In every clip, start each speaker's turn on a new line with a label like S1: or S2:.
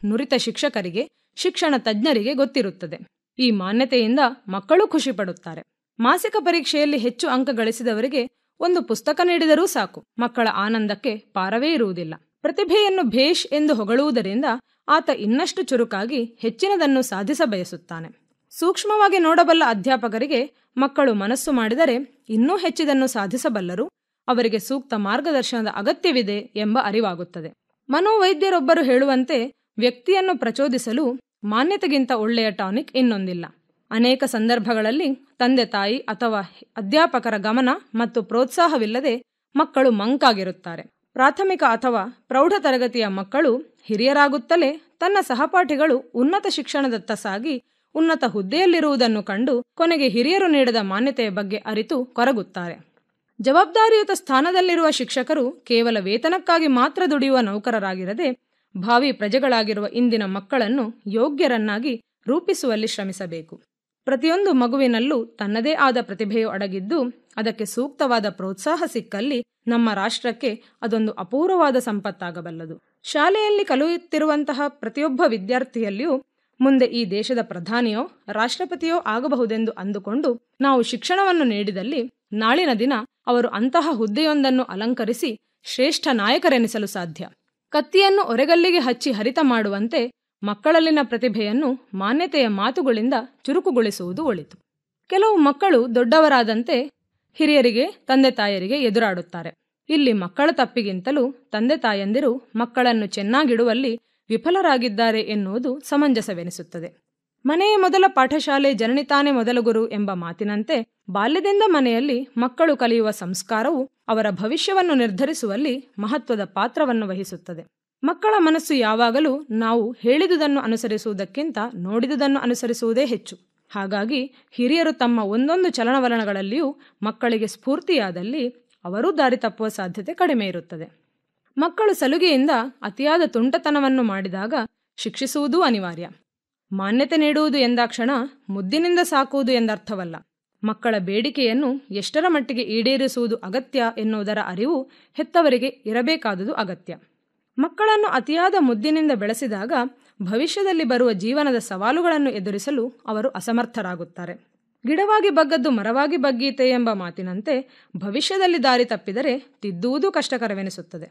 S1: ನುರಿತ ಶಿಕ್ಷಕರಿಗೆ ಶಿಕ್ಷಣ ತಜ್ಞರಿಗೆ ಗೊತ್ತಿರುತ್ತದೆ ಈ ಮಾನ್ಯತೆಯಿಂದ ಮಕ್ಕಳು ಖುಷಿ ಪಡುತ್ತಾರೆ ಮಾಸಿಕ ಪರೀಕ್ಷೆಯಲ್ಲಿ ಹೆಚ್ಚು ಅಂಕ ಗಳಿಸಿದವರಿಗೆ ಒಂದು ಪುಸ್ತಕ ನೀಡಿದರೂ ಸಾಕು ಮಕ್ಕಳ ಆನಂದಕ್ಕೆ ಪಾರವೇ ಇರುವುದಿಲ್ಲ ಪ್ರತಿಭೆಯನ್ನು ಭೇಷ್ ಎಂದು ಹೊಗಳುವುದರಿಂದ ಆತ ಇನ್ನಷ್ಟು ಚುರುಕಾಗಿ ಹೆಚ್ಚಿನದನ್ನು ಸಾಧಿಸ ಬಯಸುತ್ತಾನೆ ಸೂಕ್ಷ್ಮವಾಗಿ ನೋಡಬಲ್ಲ ಅಧ್ಯಾಪಕರಿಗೆ ಮಕ್ಕಳು ಮನಸ್ಸು ಮಾಡಿದರೆ ಇನ್ನೂ ಹೆಚ್ಚಿದನ್ನು ಸಾಧಿಸಬಲ್ಲರು ಅವರಿಗೆ ಸೂಕ್ತ ಮಾರ್ಗದರ್ಶನದ ಅಗತ್ಯವಿದೆ ಎಂಬ ಅರಿವಾಗುತ್ತದೆ ಮನೋವೈದ್ಯರೊಬ್ಬರು ಹೇಳುವಂತೆ ವ್ಯಕ್ತಿಯನ್ನು ಪ್ರಚೋದಿಸಲು ಮಾನ್ಯತೆಗಿಂತ ಒಳ್ಳೆಯ ಟಾನಿಕ್ ಇನ್ನೊಂದಿಲ್ಲ ಅನೇಕ ಸಂದರ್ಭಗಳಲ್ಲಿ ತಂದೆ ತಾಯಿ ಅಥವಾ ಅಧ್ಯಾಪಕರ ಗಮನ ಮತ್ತು ಪ್ರೋತ್ಸಾಹವಿಲ್ಲದೆ ಮಕ್ಕಳು ಮಂಕಾಗಿರುತ್ತಾರೆ ಪ್ರಾಥಮಿಕ ಅಥವಾ ಪ್ರೌಢ ತರಗತಿಯ ಮಕ್ಕಳು ಹಿರಿಯರಾಗುತ್ತಲೇ ತನ್ನ ಸಹಪಾಠಿಗಳು ಉನ್ನತ ಶಿಕ್ಷಣದತ್ತ ಸಾಗಿ ಉನ್ನತ ಹುದ್ದೆಯಲ್ಲಿರುವುದನ್ನು ಕಂಡು ಕೊನೆಗೆ ಹಿರಿಯರು ನೀಡದ ಮಾನ್ಯತೆಯ ಬಗ್ಗೆ ಅರಿತು ಕೊರಗುತ್ತಾರೆ ಜವಾಬ್ದಾರಿಯುತ ಸ್ಥಾನದಲ್ಲಿರುವ ಶಿಕ್ಷಕರು ಕೇವಲ ವೇತನಕ್ಕಾಗಿ ಮಾತ್ರ ದುಡಿಯುವ ನೌಕರರಾಗಿರದೆ ಭಾವಿ ಪ್ರಜೆಗಳಾಗಿರುವ ಇಂದಿನ ಮಕ್ಕಳನ್ನು ಯೋಗ್ಯರನ್ನಾಗಿ ರೂಪಿಸುವಲ್ಲಿ ಶ್ರಮಿಸಬೇಕು ಪ್ರತಿಯೊಂದು ಮಗುವಿನಲ್ಲೂ ತನ್ನದೇ ಆದ ಪ್ರತಿಭೆಯು ಅಡಗಿದ್ದು ಅದಕ್ಕೆ ಸೂಕ್ತವಾದ ಪ್ರೋತ್ಸಾಹ ಸಿಕ್ಕಲ್ಲಿ ನಮ್ಮ ರಾಷ್ಟ್ರಕ್ಕೆ ಅದೊಂದು ಅಪೂರ್ವವಾದ ಸಂಪತ್ತಾಗಬಲ್ಲದು ಶಾಲೆಯಲ್ಲಿ ಕಲಿಯುತ್ತಿರುವಂತಹ ಪ್ರತಿಯೊಬ್ಬ ವಿದ್ಯಾರ್ಥಿಯಲ್ಲಿಯೂ ಮುಂದೆ ಈ ದೇಶದ ಪ್ರಧಾನಿಯೋ ರಾಷ್ಟ್ರಪತಿಯೋ ಆಗಬಹುದೆಂದು ಅಂದುಕೊಂಡು ನಾವು ಶಿಕ್ಷಣವನ್ನು ನೀಡಿದಲ್ಲಿ ನಾಳಿನ ದಿನ ಅವರು ಅಂತಹ ಹುದ್ದೆಯೊಂದನ್ನು ಅಲಂಕರಿಸಿ ಶ್ರೇಷ್ಠ ನಾಯಕರೆನಿಸಲು ಸಾಧ್ಯ ಕತ್ತಿಯನ್ನು ಒರೆಗಲ್ಲಿಗೆ ಹಚ್ಚಿ ಹರಿತ ಮಾಡುವಂತೆ ಮಕ್ಕಳಲ್ಲಿನ ಪ್ರತಿಭೆಯನ್ನು ಮಾನ್ಯತೆಯ ಮಾತುಗಳಿಂದ ಚುರುಕುಗೊಳಿಸುವುದು ಒಳಿತು ಕೆಲವು ಮಕ್ಕಳು ದೊಡ್ಡವರಾದಂತೆ ಹಿರಿಯರಿಗೆ ತಂದೆ ತಾಯರಿಗೆ ಎದುರಾಡುತ್ತಾರೆ ಇಲ್ಲಿ ಮಕ್ಕಳ ತಪ್ಪಿಗಿಂತಲೂ ತಂದೆ ತಾಯಂದಿರು ಮಕ್ಕಳನ್ನು ಚೆನ್ನಾಗಿಡುವಲ್ಲಿ ವಿಫಲರಾಗಿದ್ದಾರೆ ಎನ್ನುವುದು ಸಮಂಜಸವೆನಿಸುತ್ತದೆ ಮನೆಯ ಮೊದಲ ಪಾಠಶಾಲೆ ಜನನಿತಾನೆ ಮೊದಲ ಗುರು ಎಂಬ ಮಾತಿನಂತೆ ಬಾಲ್ಯದಿಂದ ಮನೆಯಲ್ಲಿ ಮಕ್ಕಳು ಕಲಿಯುವ ಸಂಸ್ಕಾರವು ಅವರ ಭವಿಷ್ಯವನ್ನು ನಿರ್ಧರಿಸುವಲ್ಲಿ ಮಹತ್ವದ ಪಾತ್ರವನ್ನು ವಹಿಸುತ್ತದೆ ಮಕ್ಕಳ ಮನಸ್ಸು ಯಾವಾಗಲೂ ನಾವು ಹೇಳಿದುದನ್ನು ಅನುಸರಿಸುವುದಕ್ಕಿಂತ ನೋಡಿದುದನ್ನು ಅನುಸರಿಸುವುದೇ ಹೆಚ್ಚು ಹಾಗಾಗಿ ಹಿರಿಯರು ತಮ್ಮ ಒಂದೊಂದು ಚಲನವಲನಗಳಲ್ಲಿಯೂ ಮಕ್ಕಳಿಗೆ ಸ್ಫೂರ್ತಿಯಾದಲ್ಲಿ ಅವರೂ ದಾರಿ ತಪ್ಪುವ ಸಾಧ್ಯತೆ ಕಡಿಮೆ ಇರುತ್ತದೆ ಮಕ್ಕಳು ಸಲುಗೆಯಿಂದ ಅತಿಯಾದ ತುಂಟತನವನ್ನು ಮಾಡಿದಾಗ ಶಿಕ್ಷಿಸುವುದೂ ಅನಿವಾರ್ಯ ಮಾನ್ಯತೆ ನೀಡುವುದು ಎಂದಾಕ್ಷಣ ಮುದ್ದಿನಿಂದ ಸಾಕುವುದು ಎಂದರ್ಥವಲ್ಲ ಮಕ್ಕಳ ಬೇಡಿಕೆಯನ್ನು ಎಷ್ಟರ ಮಟ್ಟಿಗೆ ಈಡೇರಿಸುವುದು ಅಗತ್ಯ ಎನ್ನುವುದರ ಅರಿವು ಹೆತ್ತವರಿಗೆ ಇರಬೇಕಾದುದು ಅಗತ್ಯ ಮಕ್ಕಳನ್ನು ಅತಿಯಾದ ಮುದ್ದಿನಿಂದ ಬೆಳೆಸಿದಾಗ ಭವಿಷ್ಯದಲ್ಲಿ ಬರುವ ಜೀವನದ ಸವಾಲುಗಳನ್ನು ಎದುರಿಸಲು ಅವರು ಅಸಮರ್ಥರಾಗುತ್ತಾರೆ ಗಿಡವಾಗಿ ಬಗ್ಗದ್ದು ಮರವಾಗಿ ಬಗ್ಗೀತೆ ಎಂಬ ಮಾತಿನಂತೆ ಭವಿಷ್ಯದಲ್ಲಿ ದಾರಿ ತಪ್ಪಿದರೆ ತಿದ್ದುವುದು ಕಷ್ಟಕರವೆನಿಸುತ್ತದೆ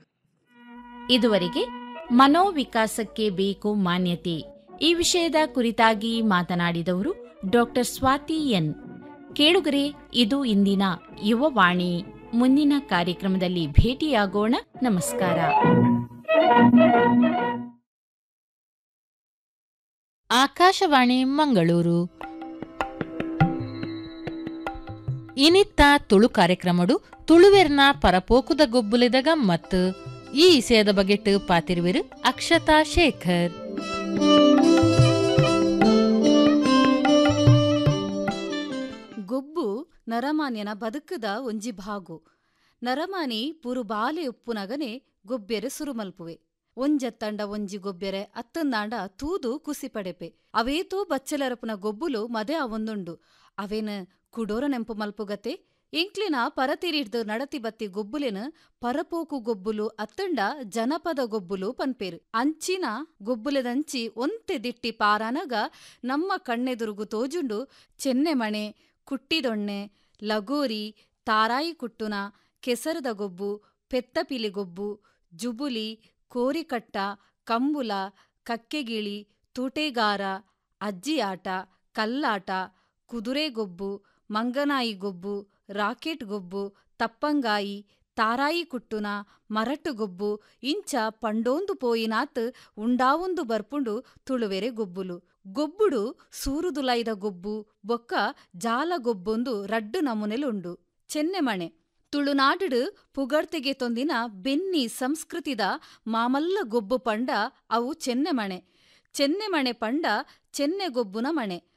S2: ಇದುವರೆಗೆ ಮನೋವಿಕಾಸಕ್ಕೆ ಬೇಕು ಮಾನ್ಯತೆ ಈ ವಿಷಯದ ಕುರಿತಾಗಿ ಮಾತನಾಡಿದವರು ಡಾಕ್ಟರ್ ಸ್ವಾತಿ ಎನ್ ಕೇಳುಗರೆ ಇದು ಇಂದಿನ ಯುವವಾಣಿ ಮುಂದಿನ ಕಾರ್ಯಕ್ರಮದಲ್ಲಿ ಭೇಟಿಯಾಗೋಣ ನಮಸ್ಕಾರ
S3: ಆಕಾಶವಾಣಿ ಮಂಗಳೂರು ಇನಿತ್ತ ತುಳು ಕಾರ್ಯಕ್ರಮಡು ತುಳುವೆರ್ನ ಪರಪೋಕುದ ಗೊಬ್ಬುಲೆದ ಗಮ್ಮತ್ ಈ ಇಸೆಯದ ಬಗೆಟ್ ಪಾತಿರುವೆರು ಅಕ್ಷತಾ ಶೇಖರ್
S4: ಗೊಬ್ಬು ನರಮಾನ್ಯನ ಬದುಕದ ಒಂಜಿ ಭಾಗು ನರಮಾನಿ ಪುರು ಬಾಲೆ ಉಪ್ಪುನಗನೆ ಗೊಬ್ಬೆರೆ ಸುರುಮಲ್ಪುವೆ ಒಂಜತ್ತಂಡ ಒಂಜಿ ಗೊಬ್ಬೆರೆ ಅತ್ತಂದಾಂಡ ತೂದು ಕುಸಿಪಡೆಪೆ ಅವೇತೋ ಬಚ್ಚಲರಪುನ ಗೊಬ್ಬುಲು ಮದೆ ಅವೊಂದುಂಡು ಅವೇನ ಕುಡೋರ ನೆಂಪು ಮಲ್ಪುಗತೆ ಎಂಕ್ಲಿನ ಪರತಿರಿಡ್ದು ನಡತಿ ಬತ್ತಿ ಗೊಬ್ಬುಲೆನ ಪರಪೋಕು ಗೊಬ್ಬುಲು ಅತ್ತಂಡ ಜನಪದ ಗೊಬ್ಬುಲು ಪನ್ಪೇರು ಅಂಚಿನ ಗೊಬ್ಬುಲೆದಂಚಿ ಒಂತೆ ದಿಟ್ಟಿ ಪಾರಾನಗ ನಮ್ಮ ಕಣ್ಣೆದುರುಗು ತೋಜುಂಡು ಚೆನ್ನೆಮಣೆ ಕುಟ್ಟಿದೊಣ್ಣೆ ಲಗೋರಿ ತಾರಾಯಿ ಕುಟ್ಟುನ ಕೆಸರದ ಗೊಬ್ಬು ಪೆತ್ತಪಿಲಿ ಗೊಬ್ಬು ಜುಬುಲಿ ಕೋರಿಕಟ್ಟ ಕಂಬುಲ ಕಕ್ಕೆಗಿಳಿ ತೂಟೆಗಾರ ಅಜ್ಜಿಯಾಟ ಕಲ್ಲಾಟ ಕುದುರೆಗೊಬ್ಬು ಮಂಗನಾಯಿ ಗೊಬ್ಬು ರಾಕೆಟ್ ಗೊಬ್ಬು ತಪ್ಪಂಗಾಯಿ ತಾರಾಯಿ ಕುಟ್ಟುನ ಮರಟ್ಟು ಗೊಬ್ಬು ಇಂಚ ಪಂಡೋಂದು ಪೋಯಿನಾತ್ ಉಂಡಾವೊಂದು ಬರ್ಪುಂಡು ತುಳುವೆರೆ ಗೊಬ್ಬುಲು ಗೊಬ್ಬುಡು ಸೂರುದುಲೈದ ಗೊಬ್ಬು ಬೊಕ್ಕ ಜಾಲ ಗೊಬ್ಬೊಂದು ರಡ್ಡು ನಮುನೆಲುಂಡು ಚೆನ್ನೆಮಣೆ ತುಳುನಾಡುಡು ಪುಗಡ್ತೆಗೆ ತೊಂದಿನ ಬೆನ್ನಿ ಸಂಸ್ಕೃತಿದ ಮಾಮಲ್ಲ ಗೊಬ್ಬು ಪಂಡ ಅವು ಚೆನ್ನೆಮಣೆ ಚೆನ್ನೆಮಣೆ ಪಂಡ ಚೆನ್ನೆಗೊಬ್ಬುನ ಮಣೆ